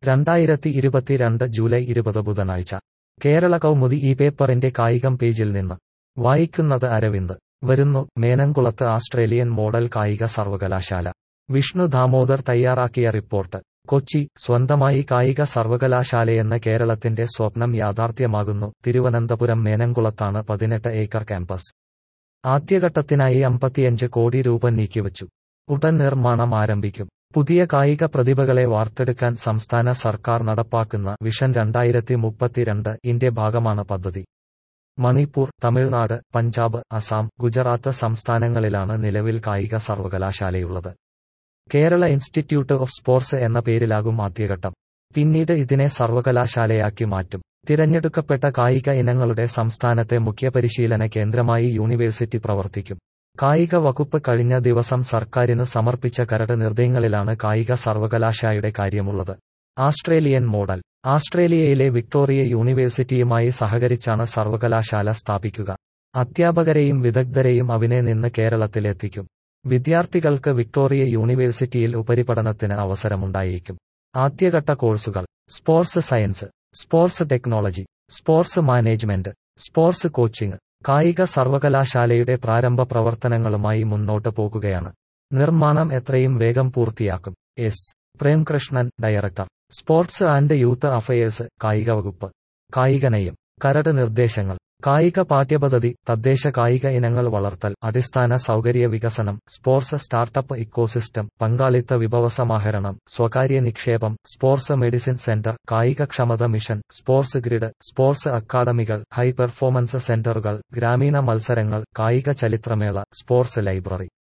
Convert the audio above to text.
രണ്ടായിരത്തി ഇരുപത്തിരണ്ട് ജൂലൈ ഇരുപത് ബുധനാഴ്ച കേരള കൗമുദി ഈ പേപ്പറിന്റെ കായികം പേജിൽ നിന്ന് വായിക്കുന്നത് അരവിന്ദ് വരുന്നു മേനംകുളത്ത് ആസ്ട്രേലിയൻ മോഡൽ കായിക സർവകലാശാല വിഷ്ണു ദാമോദർ തയ്യാറാക്കിയ റിപ്പോർട്ട് കൊച്ചി സ്വന്തമായി കായിക സർവകലാശാലയെന്ന കേരളത്തിന്റെ സ്വപ്നം യാഥാർത്ഥ്യമാകുന്നു തിരുവനന്തപുരം മേനംകുളത്താണ് പതിനെട്ട് ഏക്കർ ക്യാമ്പസ് ആദ്യഘട്ടത്തിനായി അമ്പത്തിയഞ്ച് കോടി രൂപ നീക്കിവച്ചു ഉടൻ നിർമ്മാണം ആരംഭിക്കും പുതിയ കായിക പ്രതിഭകളെ വാർത്തെടുക്കാൻ സംസ്ഥാന സർക്കാർ നടപ്പാക്കുന്ന വിഷൻ രണ്ടായിരത്തി മുപ്പത്തിരണ്ട് ഇന്റെ ഭാഗമാണ് പദ്ധതി മണിപ്പൂർ തമിഴ്നാട് പഞ്ചാബ് അസം ഗുജറാത്ത് സംസ്ഥാനങ്ങളിലാണ് നിലവിൽ കായിക സർവകലാശാലയുള്ളത് കേരള ഇൻസ്റ്റിറ്റ്യൂട്ട് ഓഫ് സ്പോർട്സ് എന്ന പേരിലാകും ആദ്യഘട്ടം പിന്നീട് ഇതിനെ സർവകലാശാലയാക്കി മാറ്റും തിരഞ്ഞെടുക്കപ്പെട്ട കായിക ഇനങ്ങളുടെ സംസ്ഥാനത്തെ മുഖ്യ പരിശീലന കേന്ദ്രമായി യൂണിവേഴ്സിറ്റി പ്രവർത്തിക്കും കായിക വകുപ്പ് കഴിഞ്ഞ ദിവസം സർക്കാരിന് സമർപ്പിച്ച കരട് നിർദ്ദയങ്ങളിലാണ് കായിക സർവകലാശാലയുടെ കാര്യമുള്ളത് ആസ്ട്രേലിയൻ മോഡൽ ആസ്ട്രേലിയയിലെ വിക്ടോറിയ യൂണിവേഴ്സിറ്റിയുമായി സഹകരിച്ചാണ് സർവകലാശാല സ്ഥാപിക്കുക അധ്യാപകരെയും വിദഗ്ധരെയും അവിടെ നിന്ന് കേരളത്തിലെത്തിക്കും വിദ്യാർത്ഥികൾക്ക് വിക്ടോറിയ യൂണിവേഴ്സിറ്റിയിൽ ഉപരിപഠനത്തിന് അവസരമുണ്ടായേക്കും ആദ്യഘട്ട കോഴ്സുകൾ sports science sports technology sports management sports coaching കായിക സർവകലാശാലയുടെ പ്രാരംഭ പ്രവർത്തനങ്ങളുമായി മുന്നോട്ട് പോകുകയാണ് നിർമ്മാണം എത്രയും വേഗം പൂർത്തിയാക്കും S Premkrishnan director sports and youth affairs കായിക വകുപ്പ് കായിക നയം കരട് നിർദ്ദേശങ്ങൾ കായിക പാഠ്യപദ്ധതി തദ്ദേശ കായിക ഇനങ്ങൾ വളർത്തൽ അടിസ്ഥാന സൗകര്യ വികസനം സ്പോർട്സ് സ്റ്റാർട്ടപ്പ് ഇക്കോസിസ്റ്റം പങ്കാളിത്ത വിഭവസമാഹരണം സ്വകാര്യ നിക്ഷേപം സ്പോർട്സ് മെഡിസിൻ സെന്റർ കായികക്ഷമത മിഷൻ സ്പോർട്സ് ഗ്രിഡ് സ്പോർട്സ് അക്കാദമികൾ ഹൈ പെർഫോമൻസ് സെന്ററുകൾ ഗ്രാമീണ മത്സരങ്ങൾ കായിക ചരിത്രമേള സ്പോർട്സ് ലൈബ്രറി